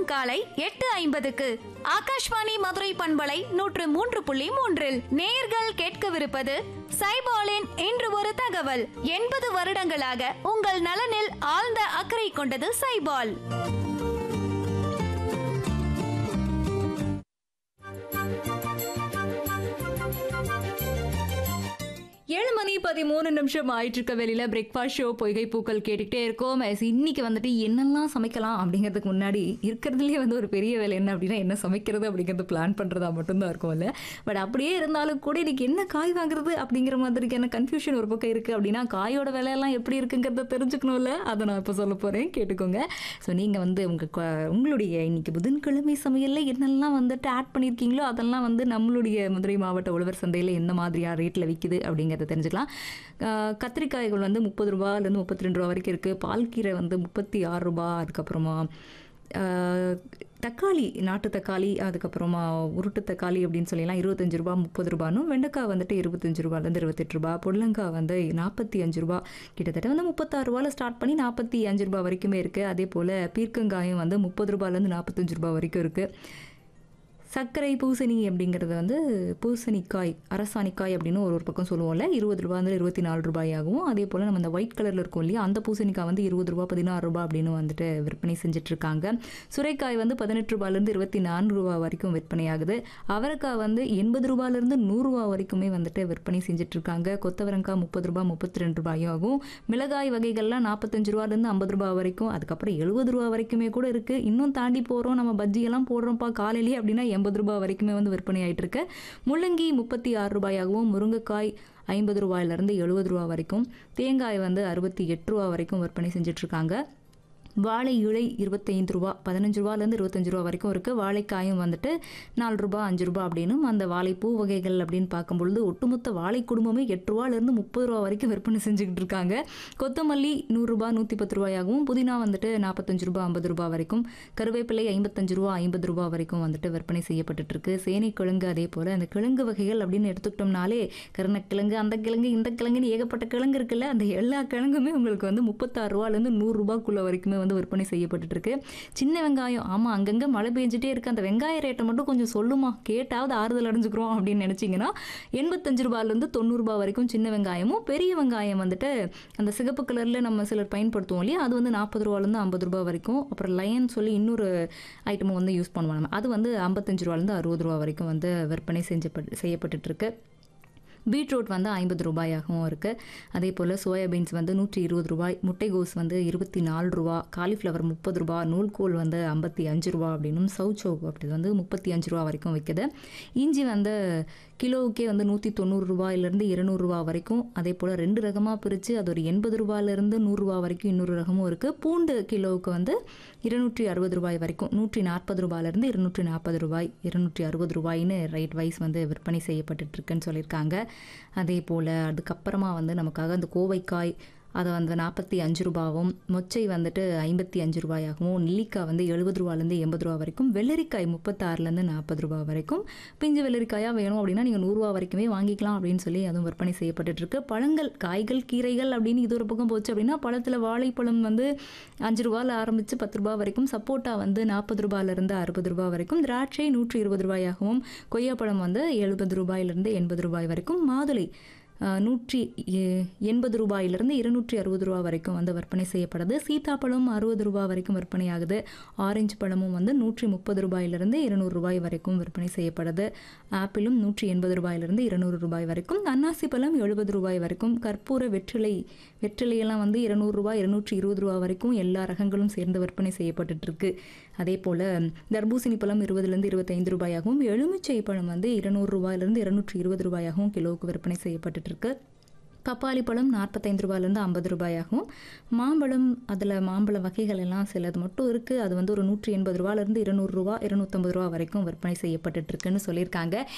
காலை எட்டு ஐம்பதுக்கு ஆகாஷ்வாணி மதுரை பண்பலை நூற்று மூன்று புள்ளி மூன்றில் நேயர்கள் கேட்கவிருப்பது சைபாலின் இன்று ஒரு தகவல் எண்பது வருடங்களாக உங்கள் நலனில் ஆழ்ந்த அக்கறை கொண்டது சைபால் ஏழு மணி பதிமூணு நிமிஷம் ஆயிட்டு இருக்க வெளியில பிரேக்ஃபாஸ்ட் ஷோ பொய்கை பூக்கள் கேட்டுக்கிட்டே இருக்கோம் As இன்னைக்கு வந்துட்டு என்னெல்லாம் சமைக்கலாம் அப்படிங்கிறதுக்கு முன்னாடி இருக்கிறதுலேயே வந்து ஒரு பெரிய வேலை என்ன அப்படின்னா என்ன சமைக்கிறது அப்படிங்கிறது பிளான் பண்ணுறதா மட்டும்தான் இருக்கும்ல பட் அப்படியே இருந்தாலும் கூட இன்னைக்கு என்ன காய் வாங்குறது அப்படிங்கிற மாதிரிக்கான கன்ஃபியூஷன் ஒரு பக்கம் இருக்குது அப்படின்னா காயோட விலையெல்லாம் எப்படி இருக்குங்கிறத தெரிஞ்சுக்கணும்ல அதை நான் இப்போ சொல்ல போகிறேன் கேட்டுக்கோங்க ஸோ நீங்கள் வந்து உங்கள் உங்களுடைய இன்னைக்கு புதன்கிழமை சமையலில் என்னெல்லாம் வந்துட்டு ஆட் பண்ணியிருக்கீங்களோ அதெல்லாம் வந்து நம்மளுடைய மதுரை மாவட்ட உழவர் சந்தையில் எந்த மாதிரியா ரேட்டில் விற்கிது அப்படிங்கிறத தெரிஞ்சுக்கலாம் ஆஹ் கத்திரிக்காய்கள் வந்து முப்பது ரூபாயிலேருந்து முப்பத்தி ரெண்டு ரூபா வரைக்கும் இருக்குது பால்கீரை வந்து முப்பத்தி ஆறு ரூபா அதுக்கப்புறமா ஆஹ் தக்காளி நாட்டு தக்காளி அதுக்கப்புறமா உருட்டு தக்காளி அப்படின்னு சொல்லிலாம் இருபத்தஞ்சு ரூபா முப்பது ரூபானும் வெண்டைக்காய் வந்துட்டு இருபத்தஞ்சு ரூபாலேருந்து இருபத்தெட்டு ரூபா புடலங்காய் வந்து நாற்பத்தி அஞ்சு ரூபா கிட்டத்தட்ட வந்து முப்பத்தாறு ரூபாவில் ஸ்டார்ட் பண்ணி நாற்பத்தி அஞ்சு ரூபா வரைக்குமே இருக்குது அதே போல் பீர்க்கங்காயும் வந்து முப்பது ரூபாலேருந்து நாற்பத்தஞ்சு ரூபா வரைக்கும் இருக்குது சர்க்கரை பூசணி அப்படிங்கிறது வந்து பூசணிக்காய் அரசாணிக்காய் அப்படின்னு ஒரு ஒரு பக்கம் சொல்லுவோம்ல இருபது ரூபா வந்து இருபத்தி நாலு ரூபாயாகவும் அதே போல் நம்ம அந்த ஒயிட் கலரில் இருக்கும் இல்லையா அந்த பூசணிக்காய் வந்து இருபது ரூபா பதினாறு ரூபா அப்படின்னு வந்துட்டு விற்பனை செஞ்சுட்டு இருக்காங்க சுரைக்காய் வந்து பதினெட்டு ரூபாயிலேருந்து இருபத்தி நான்கு ரூபா வரைக்கும் விற்பனை ஆகுது அவரைக்காய் வந்து எண்பது ரூபாயிலேருந்து நூறுரூவா வரைக்குமே வந்துட்டு விற்பனை செஞ்சுட்டு இருக்காங்க கொத்தவரங்காய் முப்பது ரூபா முப்பத்தி ரெண்டு ரூபாயும் ஆகும் மிளகாய் வகைகள்லாம் நாற்பத்தஞ்சு ரூபாலேருந்து ஐம்பது ரூபா வரைக்கும் அதுக்கப்புறம் எழுபது ரூபா வரைக்குமே கூட இருக்குது இன்னும் தாண்டி போகிறோம் நம்ம பஜ்ஜியெல்லாம் போடுறோம்ப்பா காலையிலேயே அப்படின்னா எண்பது ரூபாய் வரைக்குமே வந்து விற்பனை ஆயிட்டு இருக்கு முள்ளங்கி முப்பத்தி ஆறு ரூபாயாகவும் முருங்கைக்காய் ஐம்பது ரூபாயிலிருந்து எழுபது ரூபா வரைக்கும் தேங்காய் வந்து அறுபத்தி எட்டு ரூபா வரைக்கும் விற்பனை செஞ்சுட்டு இருக்காங்க வாழை இழை இருபத்தைந்து ரூபா பதினஞ்சு ரூபாலேருந்து இருபத்தஞ்சு ரூபா வரைக்கும் இருக்குது வாழைக்காயும் வந்துட்டு நாலு ரூபா அஞ்சு ரூபா அப்படின்னும் அந்த வாழைப்பூ வகைகள் அப்படின்னு பார்க்கும்பொழுது ஒட்டுமொத்த வாழை குடும்பமே எட்டு ரூபாலேருந்து முப்பது ரூபா வரைக்கும் விற்பனை செஞ்சுக்கிட்டு இருக்காங்க கொத்தமல்லி நூறுரூபா நூற்றி பத்து ரூபாயாகவும் புதினா வந்துட்டு நாற்பத்தஞ்சு ரூபா ஐம்பது ரூபா வரைக்கும் கருவேப்பிலை ஐம்பத்தஞ்சு ரூபா ஐம்பது ரூபா வரைக்கும் வந்துட்டு விற்பனை செய்யப்பட்டுட்டு இருக்கு சேனை கிழங்கு அதே போல் அந்த கிழங்கு வகைகள் அப்படின்னு எடுத்துக்கிட்டோம்னாலே கருணக்கிழங்கு அந்த கிழங்கு இந்த கிழங்குன்னு ஏகப்பட்ட கிழங்கு இருக்குல்ல அந்த எல்லா கிழங்குமே உங்களுக்கு வந்து முப்பத்தாறு ரூபாலேருந்து நூறுரூபாக்குள்ள வரைக்குமே வந்து விற்பனை செய்யப்பட்டுட்டு இருக்கு சின்ன வெங்காயம் ஆமாம் அங்கங்கே மழை பெஞ்சிட்டே இருக்கு அந்த வெங்காய ரேட்டை மட்டும் கொஞ்சம் சொல்லுமா கேட்டாவது ஆறுதல் அடைஞ்சுக்கிறோம் அப்படின்னு நினச்சிங்கன்னா எண்பத்தஞ்சு ரூபாயிலேருந்து தொண்ணூறுரூபா வரைக்கும் சின்ன வெங்காயமும் பெரிய வெங்காயம் வந்துட்டு அந்த சிகப்பு கலரில் நம்ம சிலர் பயன்படுத்துவோம் இல்லையா அது வந்து நாற்பது ரூபாலேருந்து ஐம்பது ரூபா வரைக்கும் அப்புறம் லயன் சொல்லி இன்னொரு ஐட்டமும் வந்து யூஸ் பண்ணுவோம் நம்ம அது வந்து ஐம்பத்தஞ்சு ரூபாலேருந்து அறுபது ரூபா வரைக்கும் வந்து விற்பனை செஞ்சப்பட்டு செய்யப்பட்டுட்டு இருக்கு பீட்ரூட் வந்து ஐம்பது ரூபாயாகவும் இருக்குது அதே போல் சோயாபீன்ஸ் வந்து நூற்றி இருபது ரூபாய் முட்டைகோஸ் வந்து இருபத்தி நாலு ரூபா காலிஃப்ளவர் முப்பது ரூபா நூல்கோல் வந்து ஐம்பத்தி அஞ்சு ரூபா அப்படின்னும் சவுச்சோ அப்படி வந்து முப்பத்தி அஞ்சு ரூபா வரைக்கும் விற்குது இஞ்சி வந்து கிலோவுக்கே வந்து நூற்றி தொண்ணூறு ரூபாயிலேருந்து இருநூறுவா வரைக்கும் அதே போல் ரெண்டு ரகமாக பிரித்து அது ஒரு எண்பது ரூபாயிலேருந்து நூறுரூவா வரைக்கும் இன்னொரு ரகமும் இருக்குது பூண்டு கிலோவுக்கு வந்து இருநூற்றி அறுபது ரூபாய் வரைக்கும் நூற்றி நாற்பது ரூபாயிலேருந்து இருநூற்றி நாற்பது ரூபாய் இருநூற்றி அறுபது ரூபாய்னு ரேட் வைஸ் வந்து விற்பனை செய்யப்பட்டுட்டு இருக்குன்னு சொல்லியிருக்காங்க அதே போல் அதுக்கப்புறமா வந்து நமக்காக அந்த கோவைக்காய் அதை வந்து நாற்பத்தி அஞ்சு ரூபாவும் மொச்சை வந்துட்டு ஐம்பத்தி அஞ்சு ரூபாயாகவும் நெல்லிக்காய் வந்து எழுபது ரூபாலேருந்து எண்பது ரூபா வரைக்கும் வெள்ளரிக்காய் முப்பத்தாறுலேருந்து நாற்பது ரூபா வரைக்கும் பிஞ்சு வெள்ளரிக்காயாக வேணும் அப்படின்னா நீங்கள் நூறுரூவா வரைக்குமே வாங்கிக்கலாம் அப்படின்னு சொல்லி அதுவும் விற்பனை செய்யப்பட்டுட்டு இருக்கு பழங்கள் காய்கள் கீரைகள் அப்படின்னு இது ஒரு பக்கம் போச்சு அப்படின்னா பழத்தில் வாழைப்பழம் வந்து அஞ்சு ரூபாயில் ஆரம்பித்து பத்து ரூபா வரைக்கும் சப்போட்டா வந்து நாற்பது ரூபாயிலிருந்து அறுபது ரூபாய் வரைக்கும் திராட்சை நூற்றி இருபது ரூபாயாகவும் கொய்யாப்பழம் வந்து எழுபது ரூபாயிலிருந்து எண்பது ரூபாய் வரைக்கும் மாதுளை ஆஹ், நூற்றி எ- எண்பது ரூபாயிலிருந்து இருநூற்றி அறுபது ரூபா வரைக்கும் வந்து விற்பனை செய்யப்படுது சீதாப்பழம் அறுபது ரூபா வரைக்கும் விற்பனை ஆகுது ஆரஞ்சு பழமும் வந்து நூற்றி முப்பது ரூபாயிலிருந்து இருநூறு ரூபாய் வரைக்கும் விற்பனை செய்யப்படுது ஆப்பிளும் நூற்றி எண்பது ரூபாயிலிருந்து இருநூறு ரூபாய் வரைக்கும் அன்னாசி பழம் எழுபது ரூபாய் வரைக்கும் கற்பூர வெற்றிலை வெற்றிலையெல்லாம் வந்து இருநூறு ரூபாய் இருநூற்றி இருபது ரூபா வரைக்கும் எல்லா ரகங்களும் சேர்ந்து விற்பனை செய்யப்பட்டுட்டு இருக்கு அதே போல் தர்பூசணி பழம் இருபதுலேருந்து இருபத்தைந்து ரூபாயாகவும் எலுமிச்சை பழம் வந்து இருநூறு ரூபாயிலிருந்து இருநூற்றி இருபது ரூபாயாகவும் கிலோவுக்கு விற்பனை செய்யப்பட்டுட்டு இருக்கு பப்பாளி பழம் நாற்பத்தைந்து ரூபாயிலேருந்து ஐம்பது ரூபாயாகவும் மாம்பழம் அதில் மாம்பழ வகைகள் எல்லாம் சிலது மட்டும் இருக்குது அது வந்து ஒரு நூற்றி எண்பது ரூபாயிலேருந்து இருநூறு ரூபா இருநூற்றம்பது ரூபா வரைக்கும் விற்பனை செய்யப்பட்டுட்டு இருக்குன்னு சொல்லியிருக்காங்க